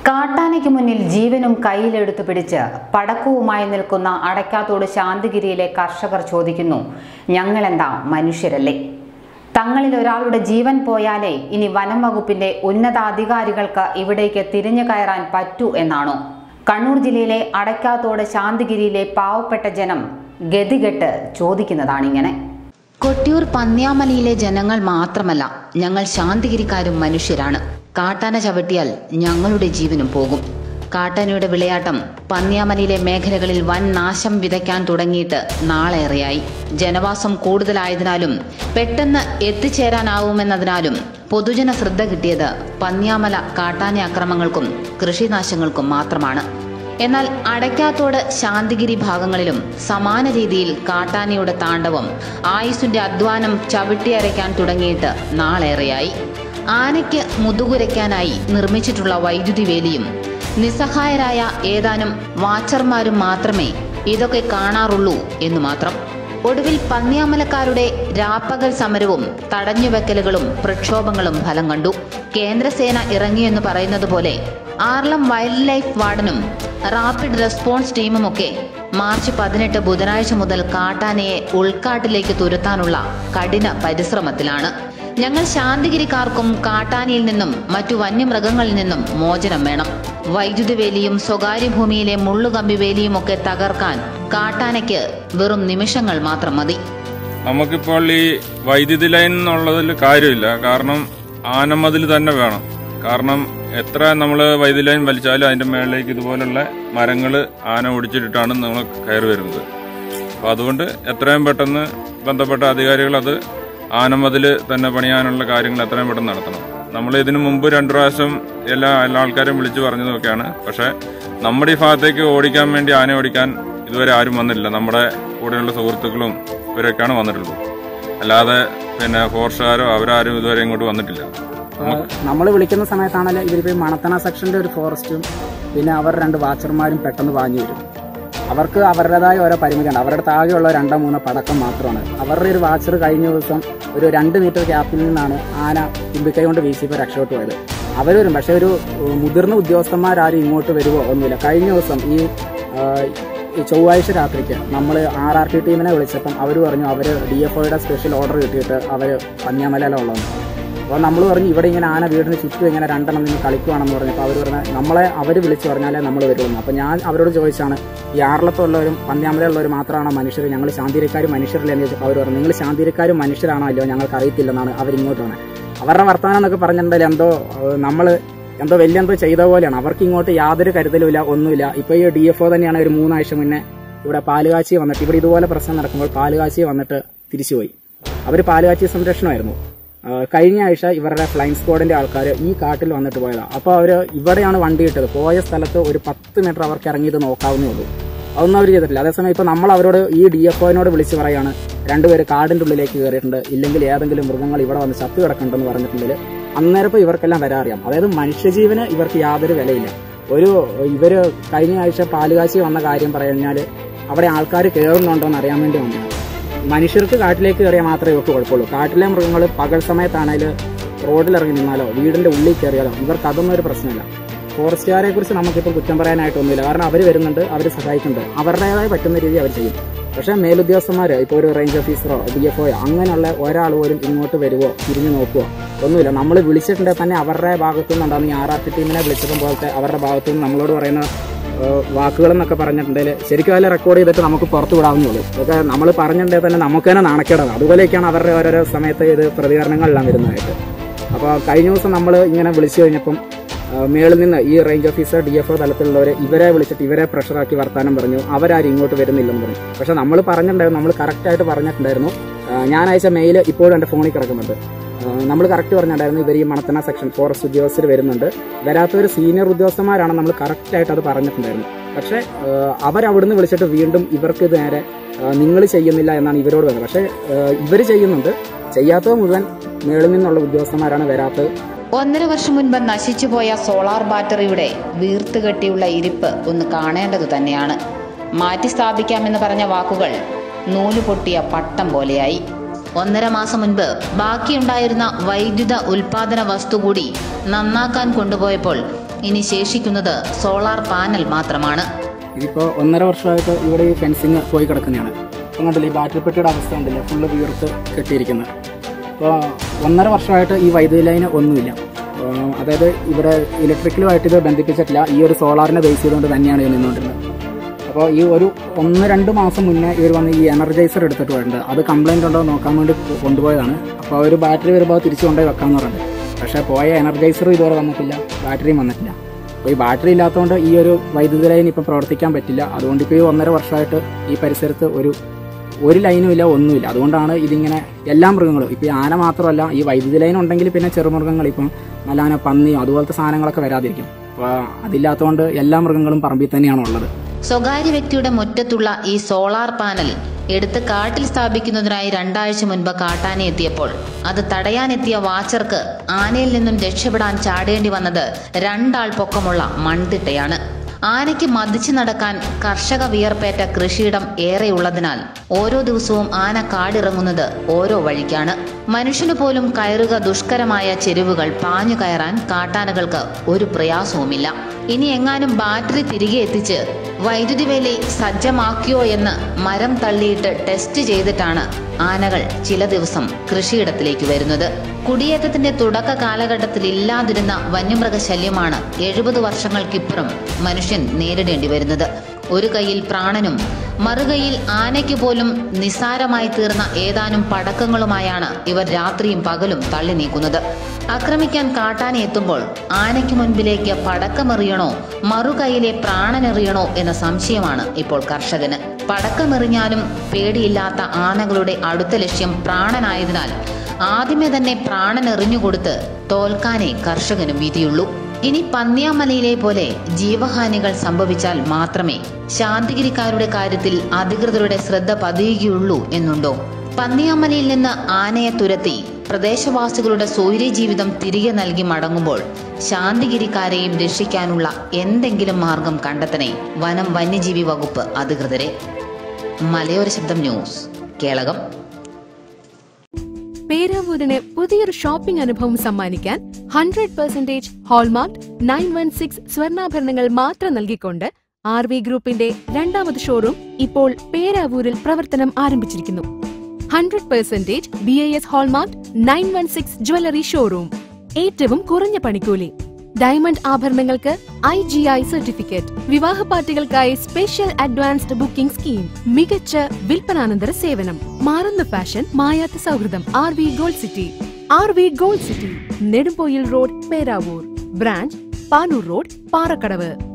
കാട്ടാനയ്ക്ക് മുന്നിൽ ജീവനും കയ്യിലെടുത്തു പിടിച്ച് പടക്കവുമായി നിൽക്കുന്ന അടയ്ക്കാത്തോട് ശാന്തിഗിരിയിലെ കർഷകർ ചോദിക്കുന്നു ഞങ്ങളെന്താ മനുഷ്യരല്ലേ തങ്ങളിൽ ഒരാളുടെ ജീവൻ പോയാലേ ഇനി വനം വകുപ്പിന്റെ ഉന്നതാധികാരികൾക്ക് ഇവിടേക്ക് തിരിഞ്ഞു കയറാൻ പറ്റൂ എന്നാണോ കണ്ണൂർ ജില്ലയിലെ അടയ്ക്കാത്തോട് ശാന്തിഗിരിയിലെ പാവപ്പെട്ട ജനം ഗതികെട്ട് ചോദിക്കുന്നതാണിങ്ങനെ കൊട്ടിയൂർ പന്ന്യാമലയിലെ ജനങ്ങൾ മാത്രമല്ല ഞങ്ങൾ ശാന്തിഗിരിക്കാരും മനുഷ്യരാണ് കാട്ടാന ചവിട്ടിയാൽ ഞങ്ങളുടെ ജീവനും പോകും കാട്ടാനയുടെ വിളയാട്ടം പന്ന്യാമലയിലെ മേഖലകളിൽ വൻ നാശം വിതയ്ക്കാൻ തുടങ്ങിയിട്ട് നാളേറെയായി ജനവാസം കൂടുതലായതിനാലും പെട്ടെന്ന് എത്തിച്ചേരാനാവുമെന്നതിനാലും പൊതുജന ശ്രദ്ധ കിട്ടിയത് പന്ന്യാമല കാട്ടാന അക്രമങ്ങൾക്കും കൃഷിനാശങ്ങൾക്കും മാത്രമാണ് എന്നാൽ അടയ്ക്കാത്തോട് ശാന്തിഗിരി ഭാഗങ്ങളിലും സമാന രീതിയിൽ കാട്ടാനയുടെ താണ്ഡവം ആയുസിന്റെ അധ്വാനം ചവിട്ടിയരയ്ക്കാൻ തുടങ്ങിയിട്ട് നാളേറെയായി ആനയ്ക്ക് മുതുകുരയ്ക്കാനായി നിർമ്മിച്ചിട്ടുള്ള വൈദ്യുതി വേലിയും നിസ്സഹായരായ ഏതാനും വാച്ചർമാരും മാത്രമേ ഇതൊക്കെ കാണാറുള്ളൂ എന്നു മാത്രം ഒടുവിൽ പന്നിയാമലക്കാരുടെ രാപ്പകൽ സമരവും തടഞ്ഞുവെക്കലുകളും പ്രക്ഷോഭങ്ങളും ഫലം കണ്ടു കേന്ദ്രസേന ഇറങ്ങിയെന്ന് പറയുന്നത് പോലെ ആർലം വൈൽഡ് ലൈഫ് വാർഡനും റാപ്പിഡ് റെസ്പോൺസ് ടീമുമൊക്കെ മാർച്ച് പതിനെട്ട് ബുധനാഴ്ച മുതൽ കാട്ടാനയെ ഉൾക്കാട്ടിലേക്ക് തുരത്താനുള്ള കഠിന പരിശ്രമത്തിലാണ് ഞങ്ങൾ ശാന്തിഗിരിക്കാർക്കും കാട്ടാനയിൽ നിന്നും മറ്റു വന്യമൃഗങ്ങളിൽ നിന്നും മോചനം വേണം വൈദ്യുതി വേലിയും സ്വകാര്യ ഭൂമിയിലെ മുള്ളുകമ്പി വേലിയുമൊക്കെ തകർക്കാൻ കാട്ടാനയ്ക്ക് വെറും നിമിഷങ്ങൾ മാത്രം മതി നമുക്കിപ്പോൾ ഈ വൈദ്യുതി ലൈൻ എന്നുള്ളതിൽ കാര്യമില്ല കാരണം ആനമതിൽ തന്നെ വേണം കാരണം എത്ര നമ്മൾ വൈദ്യുതി ലൈൻ വലിച്ചാലും അതിന്റെ മേളിലേക്ക് ഇതുപോലുള്ള മരങ്ങൾ ആന ഒടിച്ചിട്ടിട്ടാണ് നമ്മൾ കയറി വരുന്നത് അപ്പോൾ അതുകൊണ്ട് എത്രയും പെട്ടെന്ന് ബന്ധപ്പെട്ട അധികാരികൾ അത് ആനമതിൽ തന്നെ പണിയാനുള്ള കാര്യങ്ങൾ എത്രയും പെട്ടെന്ന് നടത്തണം നമ്മൾ ഇതിനു മുമ്പ് രണ്ടു പ്രാവശ്യം എല്ലാ എല്ലാ ആൾക്കാരെയും വിളിച്ചു പറഞ്ഞതൊക്കെയാണ് പക്ഷെ നമ്മുടെ ഈ ഭാഗത്തേക്ക് ഓടിക്കാൻ വേണ്ടി ആന ഓടിക്കാൻ ഇതുവരെ ആരും വന്നില്ല നമ്മുടെ കൂടെയുള്ള സുഹൃത്തുക്കളും ഇവരൊക്കെയാണ് വന്നിട്ടുള്ളത് അല്ലാതെ പിന്നെ ഫോറസ്റ്റുകാരോ അവരാരും ഇതുവരെ ഇങ്ങോട്ട് വന്നിട്ടില്ല നമ്മൾ വിളിക്കുന്ന സമയത്താണല്ലോ ഇവരിപ്പോ ഈ മണത്തണ സെക്ഷന്റെ ഒരു ഫോറസ്റ്റും പിന്നെ അവർ രണ്ട് വാച്ചർമാരും പെട്ടെന്ന് പാഞ്ഞു വരും അവർക്ക് അവരുടേതായ ഓരോ പരിമിതിയുണ്ട് അവരുടെ താഴെയുള്ള രണ്ടോ മൂന്നോ പടക്കം മാത്രമാണ് അവരുടെ ഒരു വാച്ചർ കഴിഞ്ഞ ദിവസം ഒരു രണ്ട് മീറ്റർ ഗ്യാപ്പിൽ നിന്നാണ് ആന തുമ്പിക്കൈ കൊണ്ട് വീശിയപ്പോൾ രക്ഷപ്പെട്ടു പോയത് അവർ വരും പക്ഷെ ഒരു ഉം, മുതിർന്ന ഉദ്യോഗസ്ഥന്മാരും ഇങ്ങോട്ട് വരുവോ ഒന്നുമില്ല കഴിഞ്ഞ ദിവസം ഈ ആ, ഈ ചൊവ്വാഴ്ച രാത്രിക്ക് നമ്മൾ ആർ ആർ ടി ടീമിനെ വിളിച്ചപ്പം അവർ പറഞ്ഞു അവർ ഡി എഫ് ഒയുടെ സ്പെഷ്യൽ ഓർഡർ കിട്ടിയിട്ട് അവർ പന്യാമലയിലുള്ളതെന്ന് അപ്പോൾ നമ്മൾ പറഞ്ഞു ഇവിടെ ഇങ്ങനെ ആന വീടിന് ചുറ്റും ഇങ്ങനെ രണ്ടെണ്ണം നിന്ന് കളിക്കുവാണെന്ന് പറഞ്ഞപ്പോൾ അവർ പറഞ്ഞ നമ്മളെ അവർ വിളിച്ച് പറഞ്ഞാലേ നമ്മൾ വരുള്ളൂ അപ്പോൾ ഞാൻ അവരോട് ചോദിച്ചാണ് ഈ ആറളത്തുള്ളവരും പന്യാമലയുള്ളവരും മാത്രമാണോ മനുഷ്യർ ഞങ്ങൾ ശാന്തിരിക്കാരും മനുഷ്യരല്ലേ എന്ന് ചോദിച്ചപ്പോൾ അവർ പറഞ്ഞു നിങ്ങൾ ശാന്തിരിക്കാരും മനുഷ്യരാണോ അല്ലയോ ഞങ്ങൾക്ക് അറിയത്തില്ലെന്നാണ് അവരിങ്ങോട്ട് വന്നത് അവരുടെ വർത്തമാനം എന്നൊക്കെ പറഞ്ഞിട്ടുണ്ടെങ്കിൽ എന്തോ നമ്മൾ എന്തോ വലിയ എന്തോ ചെയ്ത പോലെയാണ് അവർക്ക് ഇങ്ങോട്ട് യാതൊരു കരുതലുമില്ല ഒന്നുമില്ല ഇപ്പോൾ ഈ ഡി എഫ് ഒ തന്നെയാണ് ഒരു മൂന്നാഴ്ച മുന്നേ ഇവിടെ പാലുകാച്ചി വന്നിട്ട് ഇവിടെ ഇതുപോലെ പ്രശ്നം നടക്കുമ്പോൾ പാലുകാച്ചി വന്നിട്ട് തിരിച്ചുപോയി അവർ പാലുകാച്ചി സംരക്ഷണമായിരുന്നു ആ, കഴിഞ്ഞ ആഴ്ച ഇവരുടെ ഫ്ലൈങ് സ്ക്വാഡിന്റെ ആൾക്കാർ ഈ കാട്ടിൽ വന്നിട്ട് പോയതാണ് അപ്പോൾ അവർ ഇവിടെയാണ് വണ്ടി ഇട്ടത് പോയ സ്ഥലത്ത് ഒരു പത്ത് മീറ്റർ അവർക്ക് ഇറങ്ങിയത് നോക്കാവുന്നേ ഉള്ളൂ അതൊന്നും അവർ ചെയ്തിട്ടില്ല അതേസമയം ഇപ്പൊ നമ്മൾ അവരോട് ഈ ഡി എഫ് ഒനോട് വിളിച്ച് പറയാണ് രണ്ടുപേര് കാടിന്റെ ഉള്ളിലേക്ക് കയറിയിട്ടുണ്ട് ഇല്ലെങ്കിൽ ഏതെങ്കിലും മൃഗങ്ങൾ ഇവിടെ വന്ന് ചത്തു കിടക്കുന്നുണ്ടെന്ന് പറഞ്ഞിട്ടുണ്ടെങ്കിൽ അന്നേരം ഇപ്പൊ ഇവർക്കെല്ലാം വരാറിയാം അതായത് മനുഷ്യജീവന് ഇവർക്ക് യാതൊരു വിലയില്ല ഒരു ഇവര് കഴിഞ്ഞ ആഴ്ച പാലുകാശി വന്ന കാര്യം പറഞ്ഞാൽ അവിടെ ആൾക്കാർ കയറുന്നുണ്ടോ എന്ന് അറിയാൻ വേണ്ടി വന്നതാണ് മനുഷ്യർക്ക് കാട്ടിലേക്ക് കയറിയാൽ മാത്രമേ ഇവർക്ക് കുഴപ്പമുള്ളൂ കാട്ടിലെ മൃഗങ്ങൾ പകൽ സമയത്താണെങ്കിൽ റോഡിലിറങ്ങി നിന്നാലോ വീടിന്റെ ഉള്ളിൽ കയറിയാലോ ഇവർക്ക് അതൊന്നും ഒരു പ്രശ്നമില്ല ഫോറസ്റ്റുകാരെ കുറിച്ച് നമുക്കിപ്പോൾ കുറ്റം പറയാനായിട്ടൊന്നുമില്ല കാരണം അവർ വരുന്നുണ്ട് അവർ സഹായിക്കുന്നുണ്ട് അവരുടേതായ പറ്റുന്ന രീതി അവർ ചെയ്യും പക്ഷേ മേലുദ്യോഗസ്ഥന്മാർ ഇപ്പോൾ ഒരു റേഞ്ച് ഓഫീസറോ ഡി എഫ് ഒയോ അങ്ങനെയുള്ള ഒരാൾ പോലും ഇങ്ങോട്ട് വരുവോ തിരിഞ്ഞു നോക്കുവോ ഒന്നുമില്ല നമ്മൾ വിളിച്ചിട്ടുണ്ടെങ്കിൽ തന്നെ അവരുടെ ഭാഗത്തു നിന്നുണ്ടാകുന്ന ഈ ആർ ആർ ടി ടീമിനെ വിളിച്ചതും പോലത്തെ അവരുടെ ഭാഗത്തു നിന്ന് നമ്മളോട് പറയുന്ന വാക്കുകൾ എന്നൊക്കെ പറഞ്ഞിട്ടുണ്ടെങ്കിൽ ശരിക്കും അതിൽ റെക്കോർഡ് ചെയ്തിട്ട് നമുക്ക് പുറത്തു വിടാവുന്നേ ഉള്ളൂ ഇതൊക്കെ നമ്മൾ പറഞ്ഞിട്ടുണ്ടെങ്കിൽ തന്നെ നമുക്ക് തന്നെ നാണക്കേടാണ് അതുപോലെയൊക്കെയാണ് അവരുടെ ഓരോരോ സമയത്ത് ഇത് പ്രതികരണങ്ങളെല്ലാം വരുന്നതായിട്ട് അപ്പോൾ കഴിഞ്ഞ ദിവസം നമ്മൾ ഇങ്ങനെ വിളിച്ചു കഴിഞ്ഞപ്പം ആ, മേളിൽ നിന്ന് ഈ range officer D F O തലത്തിലുള്ളവരെ ഇവരെ വിളിച്ചിട്ട് ഇവരെ പ്രഷറാക്കി വർത്താനം പറഞ്ഞു അവരാരും ഇങ്ങോട്ട് വരുന്നില്ലെന്ന് പറഞ്ഞു പക്ഷെ നമ്മൾ പറഞ്ഞിട്ടുണ്ടായിരുന്നു നമ്മൾ കറക്റ്റായിട്ട് പറഞ്ഞിട്ടുണ്ടായിരുന്നു ആ, ഞാൻ അയച്ച മെയിൽ ഇപ്പോഴും എൻ്റെ ഫോണിൽ കിടക്കുന്നുണ്ട് നമ്മൾ കറക്റ്റ് പറഞ്ഞിട്ടുണ്ടായിരുന്നു ഇവർ ഈ മണത്തണ സെക്ഷൻ ഫോറസ്റ്റ് ഉദ്യോഗസ്ഥർ വരുന്നുണ്ട് വരാത്തവർ സീനിയർ ഉദ്യോഗസ്ഥന്മാരാണ് നമ്മൾ കറക്റ്റായിട്ട് അത് പറഞ്ഞിട്ടുണ്ടായിരുന്നു പക്ഷേ അവരവിടുന്ന് വിളിച്ചിട്ട് വീണ്ടും ഇവർക്ക് ഇത് നേരെ നിങ്ങൾ ചെയ്യുന്നില്ല എന്നാണ് ഇവരോട് പറഞ്ഞത് പക്ഷേ ഇവർ ചെയ്യുന്നുണ്ട് ചെയ്യാത്തത് മുഴുവൻ മേളിൽ നിന്നുള്ള ഉദ്യോഗസ്ഥന്മാരാണ് വരാത്തത് ഒന്നര വർഷം മുൻപ് നശിച്ചുപോയ സോളാർ ബാറ്ററിയുടെ വീർത്ത് കെട്ടിയുള്ള ഇരിപ്പ് ഒന്ന് കാണേണ്ടത് തന്നെയാണ് മാറ്റി സ്ഥാപിക്കാമെന്ന് പറഞ്ഞ വാക്കുകൾ നൂല് പൊട്ടിയ പട്ടം പോലെയായി ഒന്നര മാസം മുൻപ് ബാക്കിയുണ്ടായിരുന്ന വൈദ്യുത ഉൽപാദന വസ്തു കൂടി നന്നാക്കാൻ കൊണ്ടുപോയപ്പോൾ ഇനി ശേഷിക്കുന്നത് സോളാർ പാനൽ മാത്രമാണ് ഇതിപ്പോൾ ഒന്നര വർഷമായിട്ട് ഇവിടെ ഈ ഫെൻസിങ് പോയി കിടക്കുന്നതാണ് ഇപ്പം കണ്ടില്ലേ ഈ ബാറ്ററി പെട്ടിയുടെ അവസ്ഥ കണ്ടില്ലേ ഫുള്ള് വീർത്ത് കെട്ടിയിരിക്കുന്നത് അപ്പോൾ ഒന്നര വർഷമായിട്ട് ഈ വൈദ്യുതി ലൈന് ഒന്നുമില്ല അപ്പോൾ അതായത് ഇവിടെ ഇലക്ട്രിക്കലുമായിട്ട് ഇത് ബന്ധിപ്പിച്ചിട്ടില്ല ഈ ഒരു സോളാറിനെ ബേസ് ചെയ്തുകൊണ്ട് തന്നെയാണ് ഇത് നിന്നുകൊണ്ടിരുന്നത് അപ്പോൾ ഈ ഒരു ഒന്ന് രണ്ട് മാസം മുന്നേ ഇവർ വന്ന് ഈ എനർജൈസർ എടുത്തിട്ട് പോയിട്ടുണ്ട് അത് കംപ്ലൈൻറ്റ് ഉണ്ടോ എന്ന് നോക്കാൻ വേണ്ടി കൊണ്ടുപോയതാണ് അപ്പോൾ ഒരു ബാറ്ററി വരുമ്പോൾ തിരിച്ചു കൊണ്ടുപോയി വെക്കാമെന്ന് പറഞ്ഞത് പക്ഷേ പോയ എനർജൈസറും ഇതുവരെ വന്നിട്ടില്ല ബാറ്ററിയും വന്നിട്ടില്ല അപ്പോൾ ഈ ബാറ്ററി ഇല്ലാത്തതുകൊണ്ട് ഈ ഒരു വൈദ്യുതി ലൈൻ ഇപ്പം പ്രവർത്തിക്കാൻ പറ്റില്ല അതുകൊണ്ട് ഇപ്പോൾ ഈ ഒന്നര വർഷമായിട്ട് ഈ പരിസരത്ത് ഒരു ഒരു ലൈനും ഇല്ല ഒന്നുമില്ല അതുകൊണ്ടാണ് ഇതിങ്ങനെ എല്ലാ മൃഗങ്ങളും ഇപ്പം ഈ ആന മാത്രമല്ല ഈ വൈദ്യുതി ലൈൻ ഉണ്ടെങ്കിൽ പിന്നെ ചെറുമൃഗങ്ങൾ ഇപ്പം മലാന പന്നിയും അതുപോലത്തെ സാധനങ്ങളൊക്കെ വരാതിരിക്കും അപ്പോൾ അതില്ലാത്തതുകൊണ്ട് എല്ലാ മൃഗങ്ങളും പറമ്പിൽ തന്നെയാണ് ഉള്ളത് സ്വകാര്യ വ്യക്തിയുടെ മുറ്റത്തുള്ള ഈ സോളാർ പാനൽ എടുത്ത് കാട്ടിൽ സ്ഥാപിക്കുന്നതിനായി രണ്ടാഴ്ച മുൻപ് കാട്ടാനെ എത്തിയപ്പോൾ അത് തടയാനെത്തിയ വാച്ചർക്ക് ആനയിൽ നിന്നും രക്ഷപ്പെടാൻ ചാടേണ്ടി വന്നത് രണ്ടാൾ പൊക്കമുള്ള മൺതിട്ടയാണ് ആനയ്ക്ക് മതിച്ചു നടക്കാൻ കർഷക വിയർപ്പേറ്റ കൃഷിയിടം ഏറെയുള്ളതിനാൽ ഓരോ ദിവസവും ആന കാടിറങ്ങുന്നത് ഓരോ വഴിക്കാണ് മനുഷ്യന് പോലും കയറുക ദുഷ്കരമായ ചെരുവുകൾ പാഞ്ഞു കയറാൻ കാട്ടാനകൾക്ക് ഒരു പ്രയാസവുമില്ല ഇനി എങ്ങാനും ബാറ്ററി തിരികെ എത്തിച്ച് വൈദ്യുതി വേലി സജ്ജമാക്കിയോ എന്ന് മരം തള്ളിയിട്ട് ടെസ്റ്റ് ചെയ്തിട്ടാണ് ആനകൾ ചില ദിവസം കൃഷിയിടത്തിലേക്ക് വരുന്നത് കുടിയേറ്റത്തിന്റെ തുടക്ക കാലഘട്ടത്തിൽ ഇല്ലാതിരുന്ന വന്യമൃഗശല്യമാണ് എഴുപത് വർഷങ്ങൾക്കിപ്പുറം മനുഷ്യൻ നേരിടേണ്ടി വരുന്നത് ഒരു കൈയിൽ പ്രാണനും മറുകൈയിൽ ആനയ്ക്ക് പോലും നിസ്സാരമായി തീർന്ന ഏതാനും പടക്കങ്ങളുമായാണ് ഇവർ രാത്രിയും പകലും തള്ളി നീക്കുന്നത് ആക്രമിക്കാൻ കാട്ടാനെ എത്തുമ്പോൾ ആനയ്ക്ക് മുൻപിലേക്ക് പടക്കമെറിയണോ മറുകൈയിലെ പ്രാണനെറിയണോ എന്ന സംശയമാണ് ഇപ്പോൾ കർഷകന് പടക്കമെറിഞ്ഞാലും പേടിയില്ലാത്ത ആനകളുടെ അടുത്ത ലക്ഷ്യം പ്രാണനായതിനാൽ ആദ്യമേ തന്നെ പ്രാണൻ എറിഞ്ഞുകൊടുത്ത് തോൽക്കാനേ കർഷകന് വിധിയുള്ളൂ ഇനി പന്ന്യാമലയിലെ പോലെ ജീവഹാനികൾ സംഭവിച്ചാൽ മാത്രമേ ശാന്തിഗിരിക്കാരുടെ കാര്യത്തിൽ അധികൃതരുടെ ശ്രദ്ധ പതിയുകയുള്ളൂ എന്നുണ്ടോ പന്നിയാമലയിൽ നിന്ന് ആനയെ തുരത്തി പ്രദേശവാസികളുടെ സ്വൈര്യ ജീവിതം തിരികെ നൽകി മടങ്ങുമ്പോൾ ശാന്തിഗിരിക്കാരെയും രക്ഷിക്കാനുള്ള എന്തെങ്കിലും മാർഗം കണ്ടെത്തണേ വനം വന്യജീവി വകുപ്പ് അധികൃതരെ മലയോര ശബ്ദം ന്യൂസ് കേളകം പേരാവൂരിന് പുതിയൊരു ഷോപ്പിംഗ് അനുഭവം സമ്മാനിക്കാൻ hundred percentage hallmark nine one six സ്വർണ്ണാഭരണങ്ങൾ മാത്രം നൽകിക്കൊണ്ട് ആർ വി ഗ്രൂപ്പിന്റെ രണ്ടാമത് ഷോറൂം ഇപ്പോൾ പേരാവൂരിൽ പ്രവർത്തനം ആരംഭിച്ചിരിക്കുന്നു hundred percentage B I S hallmark nine one six jewellery showroom ഏറ്റവും കുറഞ്ഞ പണിക്കൂലി ഡയമണ്ട് ആഭരണങ്ങൾക്ക് ഐ ജി ഐ സർട്ടിഫിക്കറ്റ് വിവാഹ പാർട്ടികൾക്കായി സ്പെഷ്യൽ അഡ്വാൻസ്ഡ് ബുക്കിംഗ് സ്കീം മികച്ച വിൽപ്പനാനന്തര സേവനം മാറുന്ന ഫാഷൻ മായാത്ത സൗഹൃദം R V gold city R V gold city Nedumpoyil road Peravoor branch Panoor road Parakkadavu